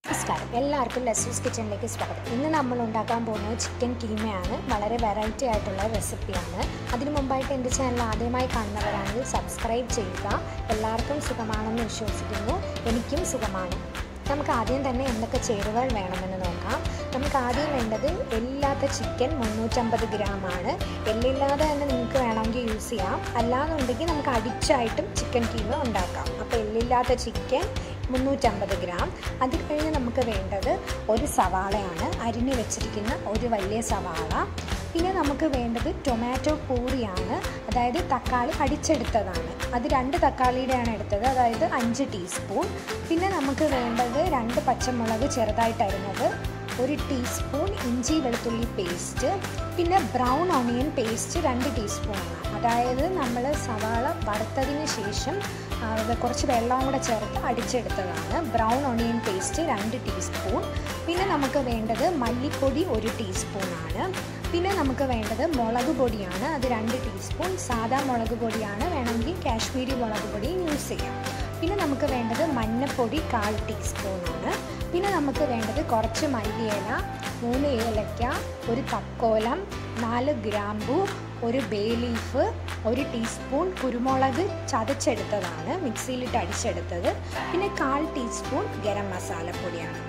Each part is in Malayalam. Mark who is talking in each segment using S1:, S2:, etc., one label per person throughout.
S1: നമസ്കാരം എല്ലാവർക്കും ലെസൂസ് കിച്ചണിലേക്ക് സ്വാഗതം ഇന്ന് നമ്മൾ ഉണ്ടാക്കാൻ പോകുന്നത് ചിക്കൻ കീമയാണ് വളരെ വെറൈറ്റി ആയിട്ടുള്ള റെസിപ്പിയാണ് അതിനു മുമ്പായിട്ട് എൻ്റെ ചാനൽ ആദ്യമായി കാണുന്നവരാണെങ്കിൽ സബ്സ്ക്രൈബ് ചെയ്യുക എല്ലാവർക്കും സുഖമാണെന്ന് വിശ്വസിക്കുന്നു എനിക്കും സുഖമാണ് നമുക്ക് ആദ്യം തന്നെ എന്തൊക്കെ ചേരുവകൾ വേണമെന്ന് നോക്കാം നമുക്ക് ആദ്യം വേണ്ടത് എല്ലില്ലാത്ത ചിക്കൻ മുന്നൂറ്റമ്പത് ഗ്രാമാണ് എല്ലില്ലാതെ തന്നെ നിങ്ങൾക്ക് വേണമെങ്കിൽ യൂസ് ചെയ്യാം അല്ലാന്നുണ്ടെങ്കിൽ നമുക്ക് അടിച്ചായിട്ടും ചിക്കൻ കീമ ഉണ്ടാക്കാം അപ്പോൾ എല്ലില്ലാത്ത ചിക്കൻ മുന്നൂറ്റമ്പത് ഗ്രാം അത് കഴിഞ്ഞ് നമുക്ക് വേണ്ടത് ഒരു സവാളയാണ് അരിഞ്ഞു വെച്ചിരിക്കുന്ന ഒരു വലിയ സവാള പിന്നെ നമുക്ക് വേണ്ടത് ടൊമാറ്റോ പൂരിയാണ് അതായത് തക്കാളി അടിച്ചെടുത്തതാണ് അത് രണ്ട് തക്കാളിയുടെയാണ് എടുത്തത് അതായത് അഞ്ച് ടീസ്പൂൺ പിന്നെ നമുക്ക് വേണ്ടത് രണ്ട് പച്ചമുളക് ചെറുതായിട്ട് അരിഞ്ഞത് ഒരു ടീസ്പൂൺ ഇഞ്ചി വെളുത്തുള്ളി പേസ്റ്റ് പിന്നെ ബ്രൗൺ ഓണിയൻ പേസ്റ്റ് രണ്ട് ടീസ്പൂണാണ് അതായത് നമ്മൾ സവാള വറുത്തതിന് ശേഷം കുറച്ച് വെള്ളം കൂടെ ചേർത്ത് അടിച്ചെടുത്തതാണ് ബ്രൗൺ ഓണിയൻ പേസ്റ്റ് രണ്ട് ടീസ്പൂൺ പിന്നെ നമുക്ക് വേണ്ടത് മല്ലിപ്പൊടി ഒരു ടീസ്പൂണാണ് പിന്നെ നമുക്ക് വേണ്ടത് മുളക് പൊടിയാണ് അത് രണ്ട് ടീസ്പൂൺ സാദാ മുളക് പൊടിയാണ് വേണമെങ്കിൽ കാശ്മീരി മുളക് പൊടി യൂസ് ചെയ്യാം പിന്നെ നമുക്ക് വേണ്ടത് മഞ്ഞൾപ്പൊടി കാൽ ടീസ്പൂണാണ് പിന്നെ നമുക്ക് വേണ്ടത് കുറച്ച് മല്ലിയില മൂന്ന് ഏലക്ക ഒരു തക്കോലം നാല് ഗ്രാമ്പു ഒരു ബേ ലീഫ് ഒരു ടീസ്പൂൺ കുരുമുളക് ചതച്ചെടുത്തതാണ് മിക്സിയിലിട്ട് അടിച്ചെടുത്തത് പിന്നെ കാൽ ടീസ്പൂൺ ഗരം മസാലപ്പൊടിയാണ്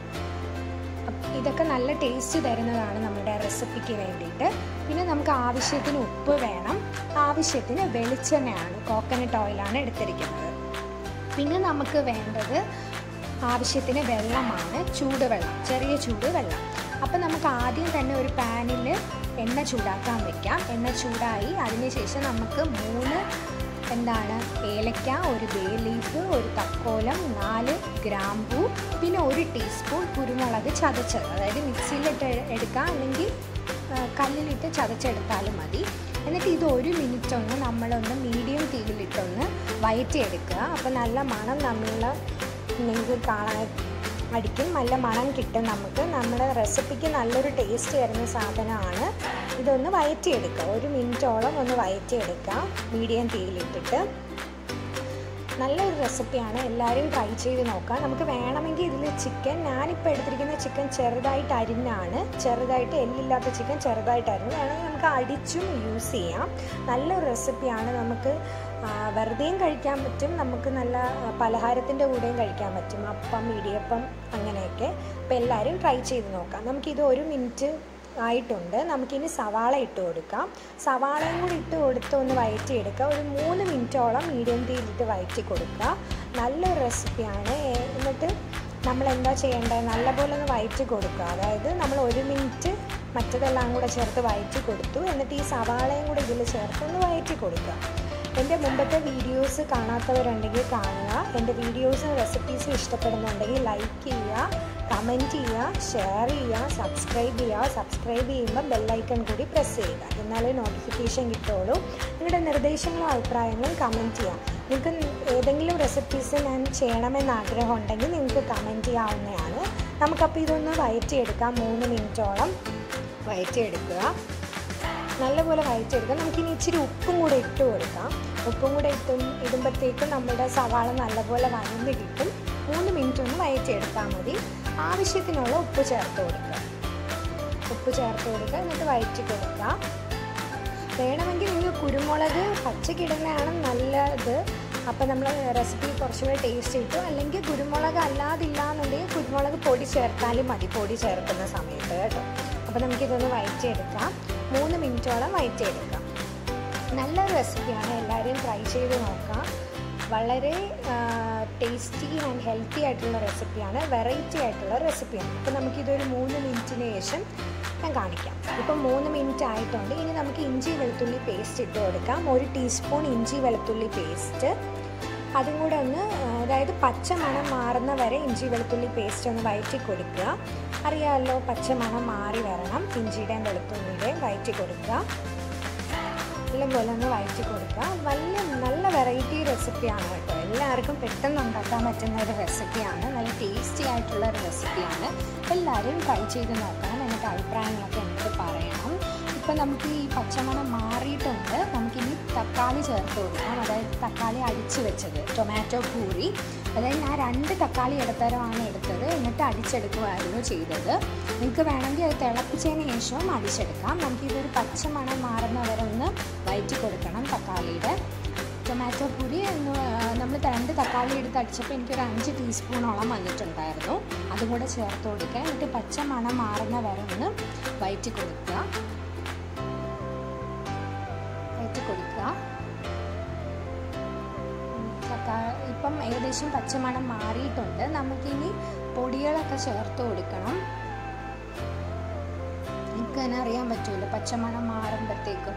S1: ഇതൊക്കെ നല്ല ടേസ്റ്റ് തരുന്നതാണ് നമ്മുടെ റെസിപ്പിക്ക് വേണ്ടിയിട്ട് പിന്നെ നമുക്ക് ആവശ്യത്തിന് ഉപ്പ് വേണം ആവശ്യത്തിന് വെളിച്ചെണ്ണയാണ് കോക്കനട്ട് ഓയിലാണ് എടുത്തിരിക്കുന്നത് പിന്നെ നമുക്ക് വേണ്ടത് ആവശ്യത്തിന് വെള്ളമാണ് ചൂടുവെള്ളം ചെറിയ ചൂട് വെള്ളം അപ്പോൾ നമുക്ക് ആദ്യം തന്നെ ഒരു പാനിൽ എണ്ണ ചൂടാക്കാൻ വെക്കാം എണ്ണ ചൂടായി അതിനുശേഷം നമുക്ക് മൂന്ന് എന്താണ് ഏലക്ക ഒരു ബേ ലീഫ് ഒരു തക്കോലം നാല് ഗ്രാമ്പൂ പിന്നെ ഒരു ടീസ്പൂൺ കുരുമുളക് ചതച്ചത് അതായത് മിക്സിയിലിട്ട് എടുക്കാം അല്ലെങ്കിൽ കല്ലിലിട്ട് ചതച്ചെടുത്താലും മതി എന്നിട്ട് ഇത് ഒരു മിനിറ്റ് ഒന്ന് നമ്മളൊന്ന് മീഡിയം തീയിലിട്ടൊന്ന് വയറ്റിയെടുക്കുക അപ്പോൾ നല്ല മണം നമ്മൾ നിങ്ങൾക്ക് കാണാൻ അടിക്കും നല്ല മണം കിട്ടും നമുക്ക് നമ്മുടെ റെസിപ്പിക്ക് നല്ലൊരു ടേസ്റ്റ് വരുന്ന സാധനമാണ് ഇതൊന്ന് വയറ്റിയെടുക്കുക ഒരു മിനിറ്റോളം ഒന്ന് വയറ്റിയെടുക്കുക മീഡിയം തീയിലിട്ടിട്ട് നല്ലൊരു റെസിപ്പിയാണ് എല്ലാവരും ട്രൈ ചെയ്ത് നോക്കാം നമുക്ക് വേണമെങ്കിൽ ഇതിൽ ചിക്കൻ ഞാനിപ്പോൾ എടുത്തിരിക്കുന്ന ചിക്കൻ ചെറുതായിട്ട് അരിഞ്ഞാണ് ചെറുതായിട്ട് എല്ലില്ലാത്ത ചിക്കൻ ചെറുതായിട്ട് അരിഞ്ഞ് വേണമെങ്കിൽ നമുക്ക് അടിച്ചും യൂസ് ചെയ്യാം നല്ലൊരു റെസിപ്പിയാണ് നമുക്ക് വെറുതെയും കഴിക്കാൻ പറ്റും നമുക്ക് നല്ല പലഹാരത്തിൻ്റെ കൂടെയും കഴിക്കാൻ പറ്റും അപ്പം ഇടിയപ്പം അങ്ങനെയൊക്കെ അപ്പോൾ എല്ലാവരും ട്രൈ ചെയ്ത് നോക്കാം നമുക്കിത് ഒരു മിനിറ്റ് ആയിട്ടുണ്ട് നമുക്കിനി സവാള ഇട്ട് കൊടുക്കാം സവാളയും കൂടി ഇട്ട് കൊടുത്ത് ഒന്ന് വയറ്റിയെടുക്കുക ഒരു മൂന്ന് മിനിറ്റോളം മീഡിയം തീയിലിട്ട് വയറ്റി കൊടുക്കുക നല്ലൊരു റെസിപ്പിയാണ് എന്നിട്ട് നമ്മൾ എന്താ ചെയ്യേണ്ടത് നല്ലപോലെ ഒന്ന് വയറ്റി കൊടുക്കുക അതായത് നമ്മൾ ഒരു മിനിറ്റ് മറ്റതെല്ലാം കൂടെ ചേർത്ത് വയറ്റി കൊടുത്തു എന്നിട്ട് ഈ സവാളയും കൂടെ ഇതിൽ ചേർത്ത് ഒന്ന് വയറ്റി കൊടുക്കുക എൻ്റെ മുമ്പത്തെ വീഡിയോസ് കാണാത്തവരുണ്ടെങ്കിൽ കാണുക എൻ്റെ വീഡിയോസും റെസിപ്പീസും ഇഷ്ടപ്പെടുന്നുണ്ടെങ്കിൽ ലൈക്ക് ചെയ്യുക കമൻറ്റ് ചെയ്യുക ഷെയർ ചെയ്യുക സബ്സ്ക്രൈബ് ചെയ്യുക സബ്സ്ക്രൈബ് ചെയ്യുമ്പോൾ ബെല്ലൈക്കൺ കൂടി പ്രസ് ചെയ്യുക എന്നാലേ നോട്ടിഫിക്കേഷൻ കിട്ടുള്ളൂ നിങ്ങളുടെ നിർദ്ദേശങ്ങളും അഭിപ്രായങ്ങളും കമൻറ്റ് ചെയ്യുക നിങ്ങൾക്ക് ഏതെങ്കിലും റെസിപ്പീസ് ഞാൻ ചെയ്യണമെന്ന് ആഗ്രഹം ഉണ്ടെങ്കിൽ നിങ്ങൾക്ക് കമൻറ്റ് ചെയ്യാവുന്നതാണ് നമുക്കപ്പോൾ ഇതൊന്ന് വയറ്റിയെടുക്കാം മൂന്ന് മിനിറ്റോളം വയറ്റിയെടുക്കുക നല്ലപോലെ വയറ്റിയെടുക്കാം നമുക്കിനി ഇച്ചിരി ഉപ്പും കൂടെ ഇട്ട് കൊടുക്കാം ഉപ്പും കൂടെ ഇട്ടും ഇടുമ്പോഴത്തേക്കും നമ്മുടെ സവാള നല്ലപോലെ വഴന്ന് കിട്ടും മൂന്ന് മിനിറ്റ് ഒന്ന് വയറ്റിയെടുത്താൽ മതി ആവശ്യത്തിനുള്ള ഉപ്പ് ചേർത്ത് കൊടുക്കുക ഉപ്പ് ചേർത്ത് കൊടുക്കുക എന്നിട്ട് വയറ്റി കൊടുക്കുക വേണമെങ്കിൽ നിങ്ങൾ കുരുമുളക് പച്ചക്കിടുന്നതാണ് നല്ലത് അപ്പോൾ നമ്മൾ റെസിപ്പി കുറച്ചുകൂടെ ടേസ്റ്റ് കിട്ടും അല്ലെങ്കിൽ കുരുമുളക് അല്ലാതില്ല എന്നുണ്ടെങ്കിൽ കുരുമുളക് പൊടി ചേർത്താലും മതി പൊടി ചേർക്കുന്ന സമയത്ത് കേട്ടോ അപ്പോൾ നമുക്കിതൊന്ന് വയറ്റിയെടുക്കാം മൂന്ന് മിനിറ്റോളം വയറ്റിയെടുക്കാം നല്ലൊരു റെസിപ്പിയാണ് എല്ലാവരും ട്രൈ ചെയ്ത് നോക്കാം വളരെ ടേസ്റ്റി ആൻഡ് ഹെൽത്തി ആയിട്ടുള്ള റെസിപ്പിയാണ് വെറൈറ്റി ആയിട്ടുള്ള റെസിപ്പിയാണ് അപ്പോൾ നമുക്കിതൊരു മൂന്ന് മിനിറ്റിന് ശേഷം ഞാൻ കാണിക്കാം ഇപ്പം മൂന്ന് മിനിറ്റ് ആയിട്ടുണ്ട് ഇനി നമുക്ക് ഇഞ്ചി വെളുത്തുള്ളി പേസ്റ്റ് ഇട്ട് കൊടുക്കാം ഒരു ടീസ്പൂൺ ഇഞ്ചി വെളുത്തുള്ളി പേസ്റ്റ് അതും കൂടെ ഒന്ന് അതായത് പച്ച മണം മാറുന്ന വരെ ഇഞ്ചി വെളുത്തുള്ളി പേസ്റ്റ് ഒന്ന് വയറ്റി കൊടുക്കുക അറിയാമല്ലോ പച്ച മണം മാറി വരണം ഇഞ്ചിയുടെയും വെളുത്തുള്ളിയുടെയും വയറ്റി കൊടുക്കുക നല്ലപോലെ ഒന്ന് വയറ്റി കൊടുക്കുക നല്ല നല്ല വെറൈറ്റി റെസിപ്പിയാണ് കേട്ടോ എല്ലാവർക്കും പെട്ടെന്ന് ഉണ്ടാക്കാൻ പറ്റുന്ന ഒരു റെസിപ്പിയാണ് നല്ല ടേസ്റ്റി ആയിട്ടുള്ള ഒരു റെസിപ്പിയാണ് എല്ലാവരും ട്രൈ ചെയ്ത് നോക്കണം എന്നിട്ട് അഭിപ്രായങ്ങളൊക്കെ എനിക്ക് പറയണം ഇപ്പം നമുക്ക് ഈ പച്ചമണം മാറിയിട്ടുണ്ട് നമുക്കിനി തക്കാളി ചേർത്ത് കൊടുക്കാം അതായത് തക്കാളി അടിച്ച് വെച്ചത് ടൊമാറ്റോ പൂരി അതായത് ഞാൻ രണ്ട് തക്കാളി ഇടത്തരമാണ് എടുത്തത് എന്നിട്ട് അടിച്ചെടുക്കുമായിരുന്നു ചെയ്തത് നിങ്ങൾക്ക് വേണമെങ്കിൽ അത് തിളപ്പിച്ചതിന് ശേഷവും അടിച്ചെടുക്കാം നമുക്കിതൊരു പച്ച മണം മാറുന്ന വരെ ഒന്ന് വയറ്റി കൊടുക്കണം തക്കാളിയുടെ ടൊമാറ്റോ പൊടി എന്ന് നമ്മൾ രണ്ട് തക്കാളി എടുത്ത് അടിച്ചപ്പോൾ എനിക്കൊരു അഞ്ച് ടീസ്പൂണോളം വന്നിട്ടുണ്ടായിരുന്നു അതും കൂടെ ചേർത്ത് കൊടുക്കുക എന്നിട്ട് പച്ച മണം മാറുന്ന വരെ ഒന്ന് വയറ്റി കൊടുക്കുക വയറ്റി കൊടുക്കുക തക്കാളി ഇപ്പം ഏകദേശം പച്ചമണം മാറിയിട്ടുണ്ട് നമുക്കിനി പൊടികളൊക്കെ ചേർത്ത് കൊടുക്കണം എനിക്ക് തന്നെ അറിയാൻ പറ്റുമല്ലോ പച്ചമണം മാറുമ്പോഴത്തേക്കും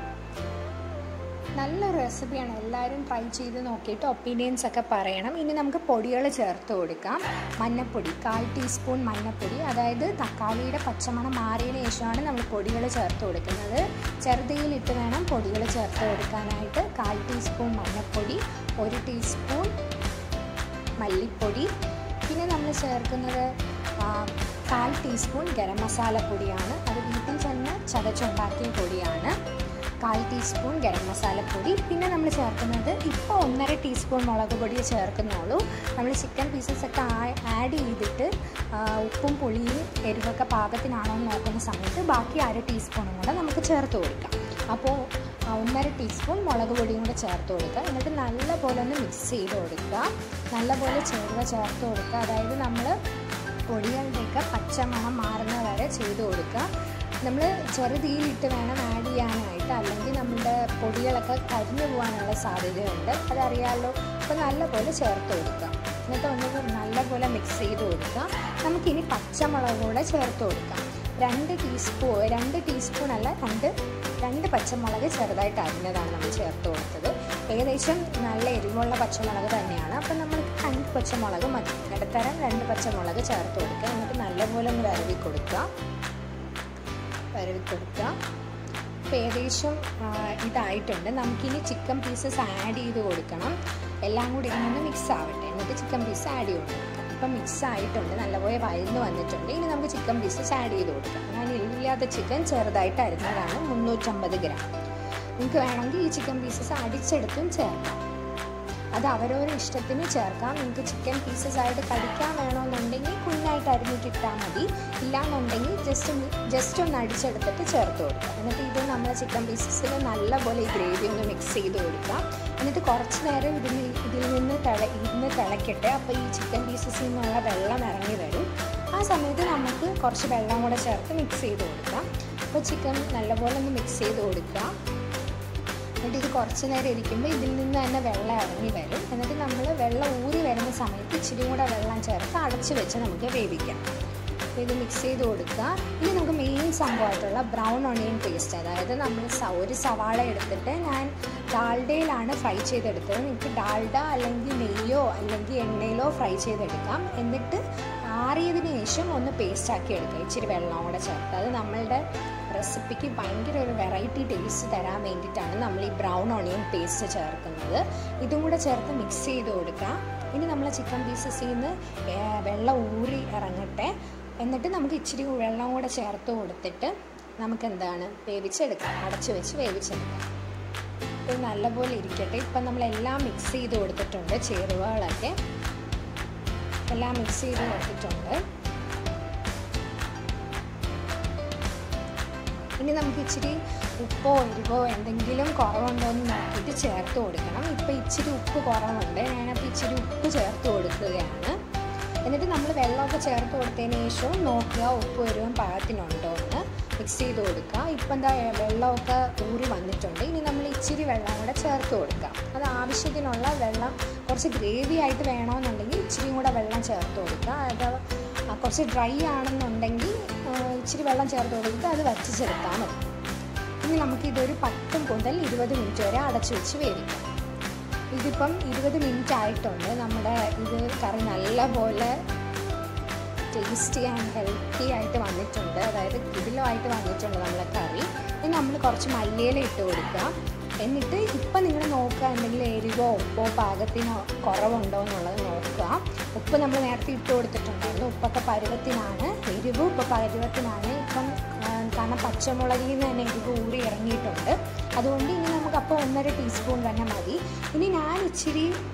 S1: നല്ലൊരു റെസിപ്പിയാണ് എല്ലാവരും ട്രൈ ചെയ്ത് നോക്കിയിട്ട് ഒപ്പീനിയൻസ് ഒക്കെ പറയണം ഇനി നമുക്ക് പൊടികൾ ചേർത്ത് കൊടുക്കാം മഞ്ഞപ്പൊടി കാൽ ടീസ്പൂൺ മഞ്ഞപ്പൊടി അതായത് തക്കാളിയുടെ പച്ചമണം മാറിയതിന് ശേഷമാണ് നമ്മൾ പൊടികൾ ചേർത്ത് കൊടുക്കുന്നത് ചെറുതയിലിട്ട് വേണം പൊടികൾ ചേർത്ത് കൊടുക്കാനായിട്ട് കാൽ ടീസ്പൂൺ മഞ്ഞപ്പൊടി ഒരു ടീസ്പൂൺ മല്ലിപ്പൊടി പിന്നെ നമ്മൾ ചേർക്കുന്നത് കാൽ ടീസ്പൂൺ ഗരം മസാല പൊടിയാണ് അത് വീട്ടിൽ തന്നെ ചതച്ചുണ്ടാക്കിയ പൊടിയാണ് കാൽ ടീസ്പൂൺ ഗരം മസാലപ്പൊടി പിന്നെ നമ്മൾ ചേർക്കുന്നത് ഇപ്പോൾ ഒന്നര ടീസ്പൂൺ മുളക് പൊടി ചേർക്കുന്നുള്ളൂ നമ്മൾ ചിക്കൻ പീസസ് ഒക്കെ ആഡ് ചെയ്തിട്ട് ഉപ്പും പുളിയും എരിവൊക്കെ പാകത്തിനാണോ എന്ന് നോക്കുന്ന സമയത്ത് ബാക്കി അര ടീസ്പൂണും കൂടെ നമുക്ക് ചേർത്ത് കൊടുക്കാം അപ്പോൾ ഒന്നര ടീസ്പൂൺ മുളക് പൊടിയും കൂടെ ചേർത്ത് കൊടുക്കുക എന്നിട്ട് നല്ലപോലെ ഒന്ന് മിക്സ് ചെയ്ത് കൊടുക്കുക നല്ലപോലെ ചേരുവ ചേർത്ത് കൊടുക്കുക അതായത് നമ്മൾ പൊടികളുടെയൊക്കെ പച്ചമണം മാറുന്ന വരെ ചെയ്ത് കൊടുക്കുക നമ്മൾ ചെറുതീയിലിട്ട് വേണം ആഡ് ചെയ്യാനായിട്ട് അല്ലെങ്കിൽ നമ്മുടെ പൊടികളൊക്കെ കരിഞ്ഞു പോകാനുള്ള സാധ്യതയുണ്ട് അതറിയാമല്ലോ അപ്പോൾ നല്ലപോലെ ചേർത്ത് കൊടുക്കുക എന്നിട്ട് ഒന്ന് നല്ലപോലെ മിക്സ് ചെയ്ത് കൊടുക്കുക നമുക്കിനി പച്ചമുളക് കൂടെ ചേർത്ത് കൊടുക്കാം രണ്ട് ടീസ്പൂൺ രണ്ട് ടീസ്പൂൺ അല്ല രണ്ട് രണ്ട് പച്ചമുളക് ചെറുതായിട്ട് അരിഞ്ഞതാണ് നമ്മൾ ചേർത്ത് കൊടുത്തത് ഏകദേശം നല്ല എരിവുള്ള പച്ചമുളക് തന്നെയാണ് അപ്പം നമ്മൾ രണ്ട് പച്ചമുളക് മതി ഇടത്തരം രണ്ട് പച്ചമുളക് ചേർത്ത് കൊടുക്കുക എന്നിട്ട് നല്ലപോലെ ഒന്ന് വരവി കൊടുക്കുക വരവി കൊടുക്കുക അപ്പോൾ ഏകദേശം ഇതായിട്ടുണ്ട് നമുക്കിനി ചിക്കൻ പീസസ് ആഡ് ചെയ്ത് കൊടുക്കണം എല്ലാം കൂടി ഇതിനൊന്ന് മിക്സ് ആവട്ടെ എന്നിട്ട് ചിക്കൻ പീസ് ആഡ് ചെയ്ത് കൊടുക്കാം ഇപ്പം മിക്സ് ആയിട്ടുണ്ട് നല്ലപോലെ വഴന്ന് വന്നിട്ടുണ്ട് ഇനി നമുക്ക് ചിക്കൻ പീസസ് ആഡ് ചെയ്ത് കൊടുക്കാം ഞാൻ ഇല്ലാത്ത ചിക്കൻ ചെറുതായിട്ട് അരിഞ്ഞതാണ് മുന്നൂറ്റമ്പത് ഗ്രാം നിങ്ങൾക്ക് വേണമെങ്കിൽ ഈ ചിക്കൻ പീസസ് അടിച്ചെടുത്തും ചേർക്കാം അത് അവരവരുടെ ഇഷ്ടത്തിന് ചേർക്കാം നിങ്ങൾക്ക് ചിക്കൻ പീസസ് ആയിട്ട് കടിക്കാൻ വേണമെന്നുണ്ടെങ്കിൽ കുഞ്ഞായിട്ട് അരിഞ്ഞിട്ടിട്ടാൽ മതി ഇല്ലാന്നുണ്ടെങ്കിൽ ജസ്റ്റ് ഒന്ന് ജസ്റ്റ് ഒന്ന് അടിച്ചെടുത്തിട്ട് ചേർത്ത് കൊടുക്കുക എന്നിട്ട് ഇത് നമ്മൾ ചിക്കൻ പീസസിൽ നല്ലപോലെ ഈ ഗ്രേവി ഒന്ന് മിക്സ് ചെയ്ത് കൊടുക്കുക എന്നിട്ട് കുറച്ച് നേരം ഇതിൽ ഇതിൽ നിന്ന് തിള ഇരുന്ന് തിളയ്ക്കട്ടെ അപ്പോൾ ഈ ചിക്കൻ പീസസിൽ നിന്നുള്ള വെള്ളം ഇറങ്ങി വരും ആ സമയത്ത് നമുക്ക് കുറച്ച് വെള്ളം കൂടെ ചേർത്ത് മിക്സ് ചെയ്ത് കൊടുക്കാം അപ്പോൾ ചിക്കൻ നല്ലപോലെ ഒന്ന് മിക്സ് ചെയ്ത് കൊടുക്കുക എന്നിട്ട് ഇത് കുറച്ച് നേരം ഇരിക്കുമ്പോൾ ഇതിൽ നിന്ന് തന്നെ വെള്ളം ഇറങ്ങി വരും എന്നിട്ട് നമ്മൾ വെള്ളം ഊറി വരുന്ന സമയത്ത് ഇച്ചിരി കൂടെ വെള്ളം ചേർത്ത് അടച്ച് വെച്ച് നമുക്ക് വേവിക്കാം അപ്പോൾ ഇത് മിക്സ് ചെയ്ത് കൊടുക്കുക ഇനി നമുക്ക് മെയിൻ സംഭവമായിട്ടുള്ള ബ്രൗൺ ഒണിയൻ പേസ്റ്റ് അതായത് നമ്മൾ ഒരു സവാള എടുത്തിട്ട് ഞാൻ ഡാൽഡയിലാണ് ഫ്രൈ ചെയ്തെടുത്തത് നിങ്ങൾക്ക് ഡാൽഡ അല്ലെങ്കിൽ നെയ്യോ അല്ലെങ്കിൽ എണ്ണയിലോ ഫ്രൈ ചെയ്തെടുക്കാം എന്നിട്ട് ആറിയതിന് ശേഷം ഒന്ന് പേസ്റ്റ് ആക്കി എടുക്കുക ഇച്ചിരി വെള്ളം കൂടെ ചേർത്ത് അത് നമ്മളുടെ റെസിപ്പിക്ക് ഭയങ്കര ഒരു വെറൈറ്റി ടേസ്റ്റ് തരാൻ വേണ്ടിയിട്ടാണ് നമ്മൾ ഈ ബ്രൗൺ ഓണിയൻ പേസ്റ്റ് ചേർക്കുന്നത് ഇതും കൂടെ ചേർത്ത് മിക്സ് ചെയ്ത് കൊടുക്കുക ഇനി നമ്മൾ ചിക്കൻ പീസസിൽ നിന്ന് വെള്ളം ഊറി ഇറങ്ങട്ടെ എന്നിട്ട് നമുക്ക് ഇച്ചിരി വെള്ളം കൂടെ ചേർത്ത് കൊടുത്തിട്ട് നമുക്ക് എന്താണ് വേവിച്ചെടുക്കാം അടച്ച് വെച്ച് വേവിച്ചെടുക്കാം ഇത് നല്ലപോലെ ഇരിക്കട്ടെ ഇപ്പം നമ്മളെല്ലാം മിക്സ് ചെയ്ത് കൊടുത്തിട്ടുണ്ട് ചേരുവകളൊക്കെ എല്ലാം മിക്സ് ചെയ്ത് കൊടുത്തിട്ടുണ്ട് ഇനി നമുക്ക് ഇച്ചിരി ഉപ്പോ എരിവോ എന്തെങ്കിലും കുറവുണ്ടോ എന്ന് നോക്കിയിട്ട് ചേർത്ത് കൊടുക്കണം ഇപ്പോൾ ഇച്ചിരി ഉപ്പ് കുറവുണ്ട് ഞാനപ്പോൾ ഇച്ചിരി ഉപ്പ് ചേർത്ത് കൊടുക്കുകയാണ് എന്നിട്ട് നമ്മൾ വെള്ളമൊക്കെ ചേർത്ത് കൊടുത്തതിന് ശേഷവും നോക്കുക ഉപ്പ് എരിവും പാകത്തിനുണ്ടോ എന്ന് മിക്സ് ചെയ്ത് കൊടുക്കുക ഇപ്പം എന്താ വെള്ളമൊക്കെ ഊറി വന്നിട്ടുണ്ട് ഇനി നമ്മൾ ഇച്ചിരി വെള്ളം കൂടെ ചേർത്ത് കൊടുക്കുക അത് ആവശ്യത്തിനുള്ള വെള്ളം കുറച്ച് ഗ്രേവി ആയിട്ട് വേണമെന്നുണ്ടെങ്കിൽ ഇച്ചിരിയും കൂടെ വെള്ളം ചേർത്ത് കൊടുക്കുക അത് കുറച്ച് ഡ്രൈ ആണെന്നുണ്ടെങ്കിൽ ഇച്ചിരി വെള്ളം ചേർത്ത് കൊടുത്തിട്ട് അത് വറ്റിച്ചെടുത്താൽ മതി ഇനി നമുക്ക് ഇതൊരു പത്ത് മുതൽ ഇരുപത് മിനിറ്റ് വരെ അടച്ചു വെച്ച് വേവിക്കാം ഇതിപ്പം ഇരുപത് മിനിറ്റ് ആയിട്ടുണ്ട് നമ്മുടെ ഇത് കറി നല്ലപോലെ ടേസ്റ്റി ആൻഡ് ഹെൽത്തി ആയിട്ട് വന്നിട്ടുണ്ട് അതായത് കിടിലമായിട്ട് വന്നിട്ടുണ്ട് നമ്മളെ കറി ഇനി നമ്മൾ കുറച്ച് മല്ലിയില ഇട്ട് കൊടുക്കുക എന്നിട്ട് ഇപ്പം നിങ്ങൾ നോക്കുക എന്തെങ്കിലും എരിവോ ഉപ്പോ പാകത്തിനോ കുറവുണ്ടോ എന്നുള്ളത് നോക്കുക ഉപ്പ് നമ്മൾ നേരത്തെ ഇട്ട് കൊടുത്തിട്ടുണ്ടായിരുന്നു ഉപ്പൊക്കെ പരുവത്തിനാണ് എരിവ് ഇപ്പോൾ പരുവത്തിനാണ് ഇപ്പം കാരണം പച്ചമുളകിൽ നിന്ന് തന്നെ എരിവ് ഊറി ഇറങ്ങിയിട്ടുണ്ട് അതുകൊണ്ട് ഇനി നമുക്ക് അപ്പോൾ ഒന്നര ടീസ്പൂൺ തന്നെ മതി ഇനി ഞാൻ ഇച്ചിരി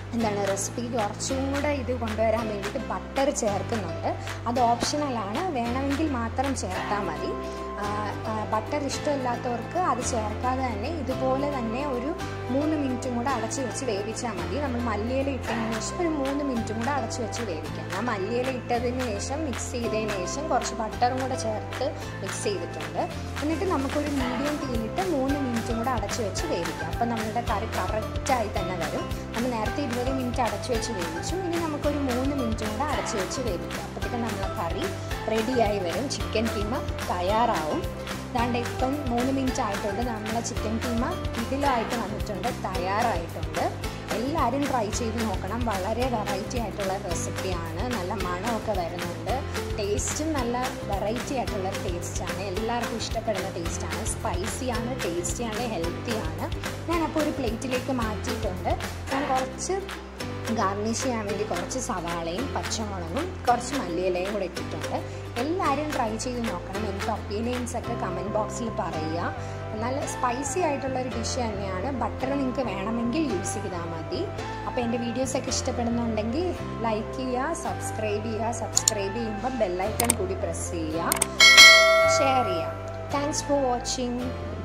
S1: എന്താണ് റെസിപ്പിക്ക് കുറച്ചും കൂടെ ഇത് കൊണ്ടുവരാൻ വേണ്ടിയിട്ട് ബട്ടർ ചേർക്കുന്നുണ്ട് അത് ഓപ്ഷണലാണ് വേണമെങ്കിൽ മാത്രം ചേർത്താൽ മതി ബട്ടർ ഇഷ്ടമില്ലാത്തവർക്ക് അത് ചേർക്കാതെ തന്നെ ഇതുപോലെ തന്നെ ഒരു മൂന്ന് മിനിറ്റും കൂടെ അടച്ച് വെച്ച് വേവിച്ചാൽ മതി നമ്മൾ മല്ലിയില ഇട്ടതിന് ശേഷം ഒരു മൂന്ന് മിനിറ്റും കൂടെ അടച്ച് വെച്ച് വേവിക്കാം ഞാൻ മല്ലിയില ഇട്ടതിന് ശേഷം മിക്സ് ചെയ്തതിന് ശേഷം കുറച്ച് ബട്ടറും കൂടെ ചേർത്ത് മിക്സ് ചെയ്തിട്ടുണ്ട് എന്നിട്ട് നമുക്കൊരു മീഡിയം തീയിലിട്ട് മൂന്ന് മിനിറ്റും കൂടെ അടച്ച് വെച്ച് വേവിക്കാം അപ്പം നമ്മളുടെ കറി കറക്റ്റായി തന്നെ വരും നമ്മൾ നേരത്തെ ഇരുപത് മിനിറ്റ് അടച്ചു വെച്ച് വേവിച്ചു ഇനി നമുക്കൊരു മൂന്ന് മിനിറ്റും കൂടെ അടച്ചു വെച്ച് വേവിക്കാം അപ്പോഴത്തേക്കും നമ്മളെ കറി റെഡിയായി വരും ചിക്കൻ കീമ തയ്യാറാവും അതാണ്ട് ഇപ്പം മൂന്ന് മിനിറ്റ് ആയിട്ടുണ്ട് നമ്മളെ ചിക്കൻ കീമ ഇതിലായിട്ട് വന്നിട്ടുണ്ട് തയ്യാറായിട്ടുണ്ട് എല്ലാവരും ട്രൈ ചെയ്ത് നോക്കണം വളരെ വെറൈറ്റി ആയിട്ടുള്ള റെസിപ്പിയാണ് നല്ല മണമൊക്കെ വരുന്നുണ്ട് ടേസ്റ്റും നല്ല വെറൈറ്റി ആയിട്ടുള്ള ടേസ്റ്റാണ് എല്ലാവർക്കും ഇഷ്ടപ്പെടുന്ന ടേസ്റ്റാണ് സ്പൈസിയാണ് ടേസ്റ്റിയാണ് ഹെൽത്തിയാണ് ഞാനപ്പോൾ ഒരു പ്ലേറ്റിലേക്ക് മാറ്റിയിട്ടുണ്ട് ഞാൻ കുറച്ച് ഗാർണിഷ് ചെയ്യാൻ വേണ്ടി കുറച്ച് സവാളയും പച്ചമുളകും കുറച്ച് മല്ലിയിലയും കൂടെ ഇട്ടിട്ടുണ്ട് എല്ലാവരും ട്രൈ ചെയ്ത് നോക്കണം എനിക്ക് ഒപ്പീനിയൻസ് ഒക്കെ കമൻറ്റ് ബോക്സിൽ പറയുക നല്ല സ്പൈസി ആയിട്ടുള്ള ഒരു ഡിഷ് തന്നെയാണ് ബട്ടർ നിങ്ങൾക്ക് വേണമെങ്കിൽ യൂസ് ചെയ്താൽ മതി അപ്പോൾ എൻ്റെ വീഡിയോസൊക്കെ ഇഷ്ടപ്പെടുന്നുണ്ടെങ്കിൽ ലൈക്ക് ചെയ്യുക സബ്സ്ക്രൈബ് ചെയ്യുക സബ്സ്ക്രൈബ് ചെയ്യുമ്പോൾ ബെല്ലൈക്കൺ കൂടി പ്രസ് ചെയ്യുക ഷെയർ ചെയ്യുക താങ്ക്സ് ഫോർ വാച്ചിങ്